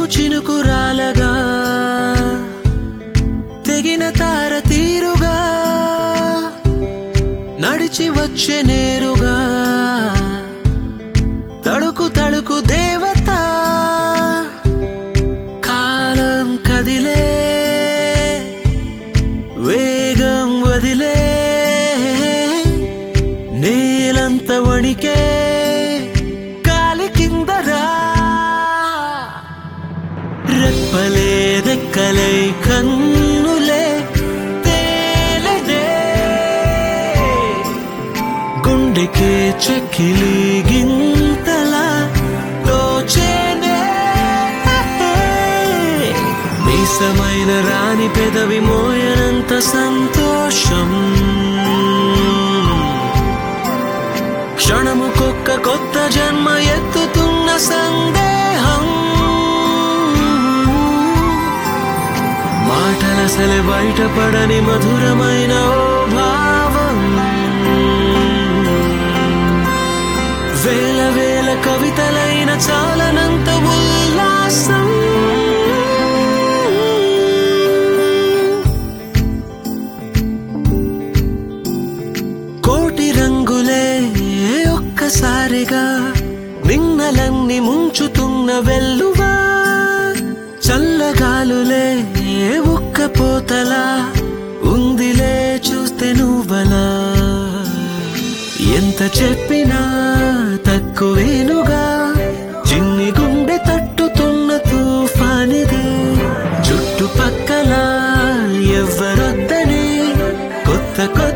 చినుకు చినుకు రాలగా తెగిన తార తీరుగా నడిచి వచ్చే నేరుగా తడుకు తడుకు దేవత కాలం కదిలే వేగం వదిలే నేలంత వణికే కాలి కిందరా రెప్పలే రెక్కలై కన్నులే తేలదే గుండెకే చెక్కిలి గింతలా తోచేనే మీసమైన రాని పెదవి మోయనంత సంతోషం క్షణముకొక్క కొత్త జన్మ ఎత్తుతున్న సందేహం మాటలసలే బయటపడని మధురమైన ఓ భావం వేల వేల కవితలైన చాలనంత ఉల్లాసం కోటి రంగులే ఒక్కసారిగా నిన్నలన్నీ ముంచుతున్న వెల్లువా చల్లగాలులే ఒక్క పోతలా ఉందిలే చూస్తే నువ్వలా ఎంత చెప్పినా తక్కువేనుగా చిన్ని గుండె తట్టుతున్న తుఫానిది చుట్టుపక్కల ఎవ్వరొద్దని కొత్త కొత్త